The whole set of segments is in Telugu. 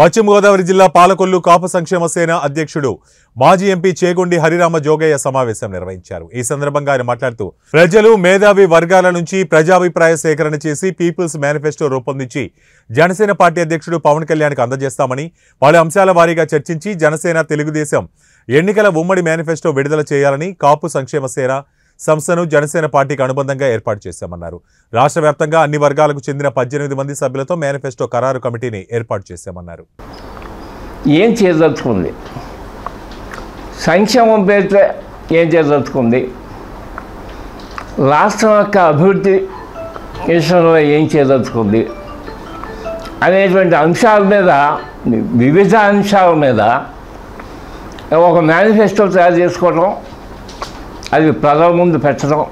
పశ్చిమ గోదావరి జిల్లా పాలకొల్లు కాపు సంక్షేమ సేన అధ్యక్షుడు మాజీ ఎంపీ చేగుండి హరిరామ జోగయ్య సమావేశం నిర్వహించారు ఈ సందర్భంగా ఆయన మాట్లాడుతూ ప్రజలు మేధావి వర్గాల నుంచి ప్రజాభిప్రాయ సేకరణ చేసి పీపుల్స్ మేనిఫెస్టో రూపొందించి జనసేన పార్టీ అధ్యక్షుడు పవన్ కళ్యాణ్కి అందజేస్తామని పలు అంశాల వారీగా చర్చించి జనసేన తెలుగుదేశం ఎన్నికల ఉమ్మడి మేనిఫెస్టో విడుదల చేయాలని కాపు సంక్షేమ సేన సంస్థను జనసేన పార్టీకి అనుబంధంగా ఏర్పాటు చేశామన్నారు రాష్ట్ర వ్యాప్తంగా అన్ని వర్గాలకు చెందిన పద్దెనిమిది మంది సభ్యులతో మేనిఫెస్టో ఖరారు కమిటీని ఏర్పాటు చేశామన్నారు ఏం చేయదలుచుకుంది సంక్షేమం పేరుతో ఏం చేయదలుచుకుంది రాష్ట్రం యొక్క అభివృద్ధి విషయంలో ఏం చేయదలుచుకుంది అనేటువంటి అంశాల మీద వివిధ అంశాల మీద ఒక మేనిఫెస్టో తయారు చేసుకోవడం అది ప్రజల ముందు పెట్టడం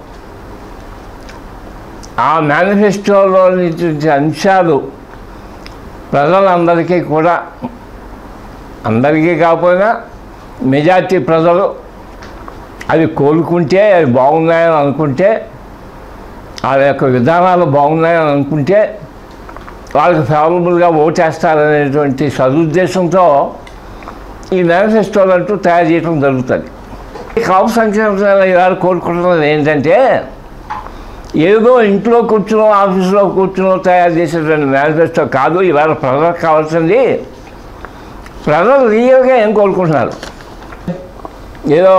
ఆ మేనిఫెస్టోలోని అంశాలు ప్రజలందరికీ కూడా అందరికీ కాకపోయినా మెజార్టీ ప్రజలు అవి కోలుకుంటే అవి బాగున్నాయని అనుకుంటే వాళ్ళ యొక్క విధానాలు బాగున్నాయని అనుకుంటే వాళ్ళకి ఫేవరబుల్గా ఓటేస్తారనేటువంటి సదుద్దేశంతో ఈ మేనిఫెస్టోలు అంటూ తయారు చేయడం జరుగుతుంది ఈ కాపు సంక్షేమ సేన ఇవాళ కోరుకుంటున్నది ఏంటంటే ఏదో ఇంట్లో కూర్చునో ఆఫీసులో కూర్చునో తయారు చేసేటువంటి మేనిఫెస్టో కాదు ఇవాళ ప్రజలకు కావాల్సింది ప్రజలు రియల్గా ఏం కోరుకుంటున్నారు ఏదో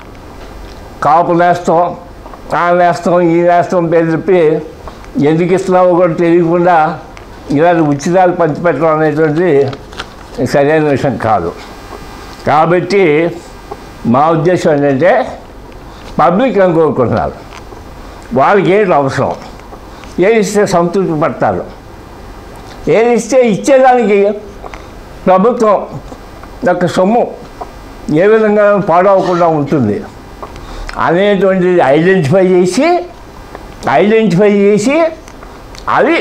కాపు నేస్తాం ఆ నేస్తాం ఈ నేస్తాం పేరు చెప్పి ఎందుకు ఇస్తున్నామో కూడా తెలియకుండా ఇవాళ ఉచితాలు పంచిపెట్టడం అనేటువంటిది సరైన విషయం కాదు కాబట్టి మా ఉద్దేశం ఏంటంటే పబ్లిక్ ఏం కోరుకుంటున్నారు వాళ్ళకి ఏంటి అవసరం ఏది ఇస్తే సంతృప్తి పడతారు ఏది ఇస్తే ఇచ్చేదానికి ప్రభుత్వం యొక్క సొమ్ము ఏ విధంగా పాడవకుండా ఉంటుంది అనేటువంటిది ఐడెంటిఫై చేసి ఐడెంటిఫై చేసి అవి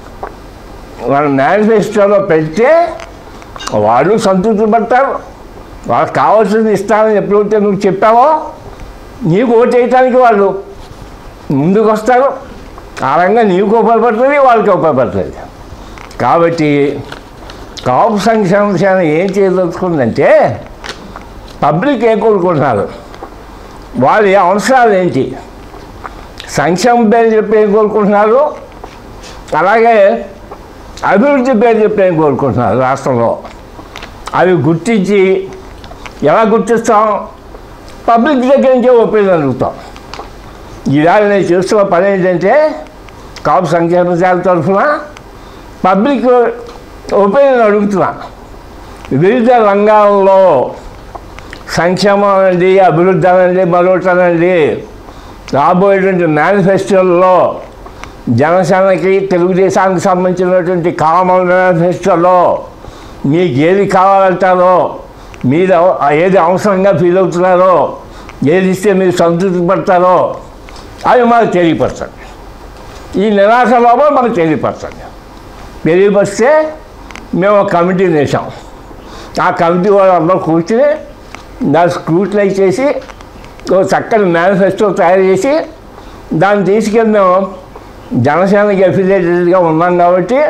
వాళ్ళ మేనిఫెస్టోలో పెడితే వాళ్ళు సంతృప్తి పడతారు వాళ్ళకి కావాల్సింది ఇస్తానని ఎప్పుడైతే నువ్వు చెప్పావో నీకు ఓటు వేయటానికి వాళ్ళు ముందుకు వస్తారు ఆ రంగా నీకు ఉపయోగపడుతుంది వాళ్ళకి ఉపయోగపడుతుంది కాబట్టి కాపు సంక్షేమ సేన ఏం చేయదలుచుకుందంటే పబ్లిక్ ఏం కోరుకుంటున్నారు వాళ్ళ అవసరాలు ఏంటి సంక్షేమ పేరు చెప్పి ఏం కోరుకుంటున్నారు అలాగే అభివృద్ధి పేరు చెప్పి ఏం కోరుకుంటున్నారు రాష్ట్రంలో అవి గుర్తించి ఎలా గుర్తిస్తాం పబ్లిక్ దగ్గర నుంచే ఒపీనియన్ అడుగుతాం ఈవేళ నేను చేస్తున్న పని ఏంటంటే కాపు సంక్షేమ శాఖ తరఫున పబ్లిక్ ఒపీనియన్ అడుగుతున్నా వివిధ రంగాల్లో సంక్షేమం అనండి అభివృద్ధి అనండి మరొకటి అనండి రాబోయేటువంటి మేనిఫెస్టోల్లో జనసేనకి తెలుగుదేశానికి సంబంధించినటువంటి కామన్ మేనిఫెస్టోలో మీకు ఏది కావాలంటారో మీరు ఏది అవసరంగా ఫీల్ అవుతున్నారో ఏది ఇస్తే మీరు సంతృప్తి పడతారో అవి మాకు తెలియపరచండి ఈ నిరాశ లోపల మనకు తెలియపరచండి తెలియపరిస్తే మేము ఒక కమిటీని వేసాం ఆ కమిటీ వాళ్ళు అందరూ కూర్చుని దాన్ని స్క్రూటినైజ్ చేసి ఒక చక్కని మేనిఫెస్టో తయారు చేసి దాన్ని తీసుకెళ్ళి మేము జనసేనకి అఫిలియేటెడ్గా ఉన్నాం కాబట్టి